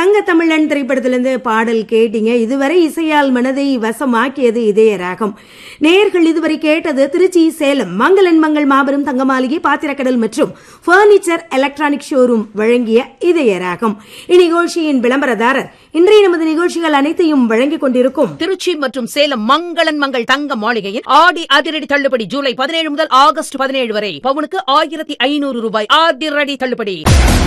தங்க தமிழன் திரைப்படத்திலிருந்து பாடல் கேட்டீங்க இதுவரை இசையால் மனதை வசமாக்கியது இதய ராகம் நேர்கள் இதுவரை கேட்டது திருச்சி சேலம் மங்களன் மங்கள் மாபெரும் தங்க மாளிகை பாத்திரக்கடல் மற்றும் பர்னிச்சர் எலக்ட்ரானிக் ஷோரூம் வழங்கிய இதய ராகம் இந்நிகழ்ச்சியின் விளம்பரதாரர் இன்றைய நமது நிகழ்ச்சிகள் அனைத்தையும் வழங்கிக் கொண்டிருக்கும் திருச்சி மற்றும் சேலம் மங்களன் மங்கள் தங்க மாளிகையில் ஆடி அதிரடி தள்ளுபடி ஜூலை பதினேழு முதல் ஆகஸ்ட் பதினேழு வரை பவுனுக்கு ஆயிரத்தி ஐநூறு ரூபாய் அதிரடி தள்ளுபடி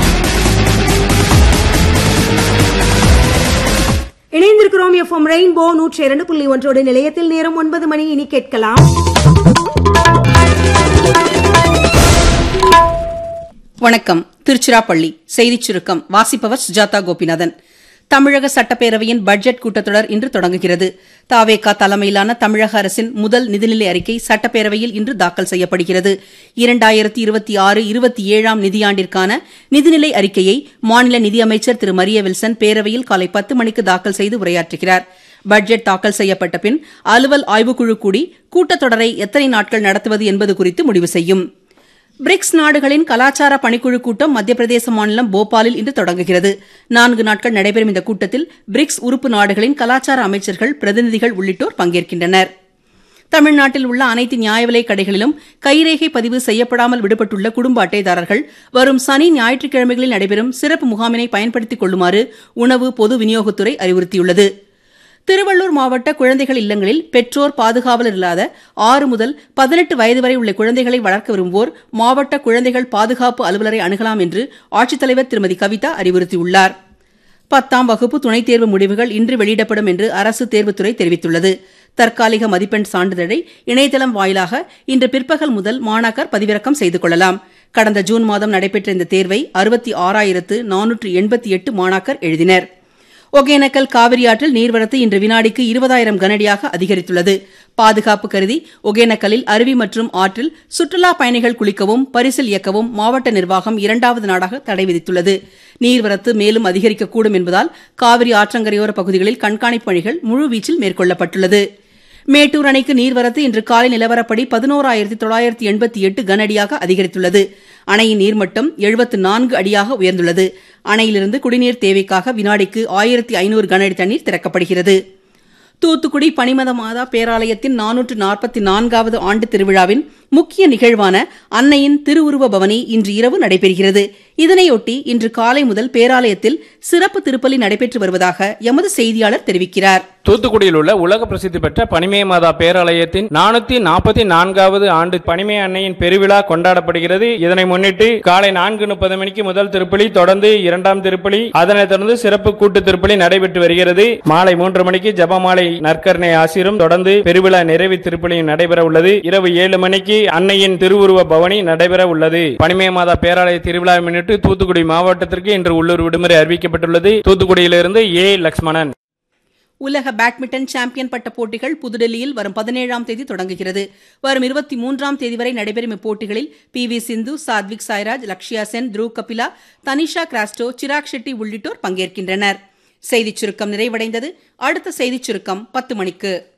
இணைந்திருக்கிறோம் எஃப்எம் ரெயின்போ நூற்றி இரண்டு புள்ளி ஒன்றோடு நிலையத்தில் நேரம் ஒன்பது மணி இனி கேட்கலாம் வணக்கம் திருச்சிராப்பள்ளி செய்திச் சுருக்கம் வாசிப்பவர் சுஜாதா கோபிநாதன் தமிழக சட்டப்பேரவையின் பட்ஜெட் கூட்டத்தொடர் இன்று தொடங்குகிறது தாவேகா தலைமையிலான தமிழக அரசின் முதல் நிதிநிலை அறிக்கை சட்டப்பேரவையில் இன்று தாக்கல் செய்யப்படுகிறது இரண்டாயிரத்தி இருபத்தி ஆறு இருபத்தி ஏழாம் நிதியாண்டிற்கான நிதிநிலை அறிக்கையை மாநில நிதியமைச்சர் திரு மரிய வில்சன் பேரவையில் காலை பத்து மணிக்கு தாக்கல் செய்து உரையாற்றுகிறார் பட்ஜெட் தாக்கல் செய்யப்பட்ட பின் அலுவல் ஆய்வுக்குழு கூடி கூட்டத்தொடரை எத்தனை நாட்கள் நடத்துவது என்பது குறித்து முடிவு செய்யும் பிரிக்ஸ் நாடுகளின் கலாச்சார பணிக்குழு கூட்டம் மத்திய பிரதேச மாநிலம் போபாலில் இன்று தொடங்குகிறது நான்கு நாட்கள் நடைபெறும் இந்த கூட்டத்தில் பிரிக்ஸ் உறுப்பு நாடுகளின் கலாச்சார அமைச்சர்கள் பிரதிநிதிகள் உள்ளிட்டோர் பங்கேற்கின்றனர் தமிழ்நாட்டில் உள்ள அனைத்து நியாய விலைக் கடைகளிலும் கைரேகை பதிவு செய்யப்படாமல் விடுபட்டுள்ள குடும்ப அட்டைதாரர்கள் வரும் சனி ஞாயிற்றுக்கிழமைகளில் நடைபெறும் சிறப்பு முகாமினை பயன்படுத்திக் கொள்ளுமாறு உணவு பொது விநியோகத்துறை அறிவுறுத்தியுள்ளது திருவள்ளூர் மாவட்ட குழந்தைகள் இல்லங்களில் பெற்றோர் பாதுகாவலர் இல்லாத ஆறு முதல் பதினெட்டு வயது வரை உள்ள குழந்தைகளை வளர்க்க விரும்புவோர் மாவட்ட குழந்தைகள் பாதுகாப்பு அலுவலரை அணுகலாம் என்று ஆட்சித்தலைவர் திருமதி கவிதா அறிவுறுத்தியுள்ளார் பத்தாம் வகுப்பு துணைத் தேர்வு முடிவுகள் இன்று வெளியிடப்படும் என்று அரசு தேர்வுத்துறை தெரிவித்துள்ளது தற்காலிக மதிப்பெண் சான்றிதழை இணையதளம் வாயிலாக இன்று பிற்பகல் முதல் மாணாக்கர் பதிவிறக்கம் செய்து கொள்ளலாம் கடந்த ஜூன் மாதம் நடைபெற்ற இந்த தேர்வை அறுபத்தி ஆறாயிரத்து நானூற்று எண்பத்தி எட்டு மாணாக்கர் எழுதினர் ஒகேனக்கல் காவிரி ஆற்றில் நீர்வரத்து இன்று வினாடிக்கு இருபதாயிரம் கனடியாக அதிகரித்துள்ளது பாதுகாப்பு கருதி ஒகேனக்கலில் அருவி மற்றும் ஆற்றில் சுற்றுலா பயணிகள் குளிக்கவும் பரிசில் இயக்கவும் மாவட்ட நிர்வாகம் இரண்டாவது நாடாக தடை விதித்துள்ளது நீர்வரத்து மேலும் அதிகரிக்கக்கூடும் என்பதால் காவிரி ஆற்றங்கரையோர பகுதிகளில் கண்காணிப்பு பணிகள் முழுவீச்சில் மேற்கொள்ளப்பட்டுள்ளது மேட்டூர் அணைக்கு நீர்வரத்து இன்று காலை நிலவரப்படி பதினோராயிரத்தி தொள்ளாயிரத்தி எண்பத்தி எட்டு கனஅடியாக அதிகரித்துள்ளது அணையின் நீர்மட்டம் எழுபத்து நான்கு அடியாக உயர்ந்துள்ளது அணையிலிருந்து குடிநீர் தேவைக்காக வினாடிக்கு ஆயிரத்தி ஐநூறு கன அடி தண்ணீர் திறக்கப்படுகிறது தூத்துக்குடி பனிமத மாதா பேராலயத்தின் நானூற்று நாற்பத்தி நான்காவது ஆண்டு திருவிழாவின் முக்கிய நிகழ்வான அன்னையின் திருவுருவ பவனி இன்று இரவு நடைபெறுகிறது இதனையொட்டி இன்று காலை முதல் பேராலயத்தில் சிறப்பு திருப்பலி நடைபெற்று வருவதாக எமது செய்தியாளர் தெரிவிக்கிறார் தூத்துக்குடியில் உள்ள உலக பிரசித்தி பெற்ற பனிமய மாதா பேராலயத்தின் நானூத்தி நாற்பத்தி நான்காவது ஆண்டு பனிமய அன்னையின் பெருவிழா கொண்டாடப்படுகிறது இதனை முன்னிட்டு காலை நான்கு முப்பது மணிக்கு முதல் திருப்பலி தொடர்ந்து இரண்டாம் திருப்பலி அதனைத் தொடர்ந்து சிறப்பு கூட்டு திருப்பலி நடைபெற்று வருகிறது மாலை மூன்று மணிக்கு ஜபமாலை நற்கரணை ஆசிரும் தொடர்ந்து பெருவிழா நிறைவு திருப்பலியும் நடைபெற உள்ளது இரவு ஏழு மணிக்கு அன்னையின் திருவுருவ பவனி நடைபெற உள்ளது பனிமய மாதா பேராலய திருவிழாவை முன்னிட்டு தூத்துக்குடி மாவட்டத்திற்கு இன்று உள்ளூர் விடுமுறை அறிவிக்கப்பட்டுள்ளது தூத்துக்குடியிலிருந்து ஏ லக்ஷ்மணன் உலக பேட்மிண்டன் சாம்பியன் பட்ட போட்டிகள் புதுடெல்லியில் வரும் பதினேழாம் தேதி தொடங்குகிறது வரும் இருபத்தி மூன்றாம் தேதி வரை நடைபெறும் இப்போட்டிகளில் பி வி சிந்து சாத்விக் சாய்ராஜ் லக்ஷயா சென் த்ருவ் கபிலா தனிஷா கிராஸ்டோ சிராக் ஷெட்டி உள்ளிட்டோர் பங்கேற்கின்றனர் செய்திச் சுருக்கம் நிறைவடைந்தது அடுத்த செய்திச் சுருக்கம் பத்து மணிக்கு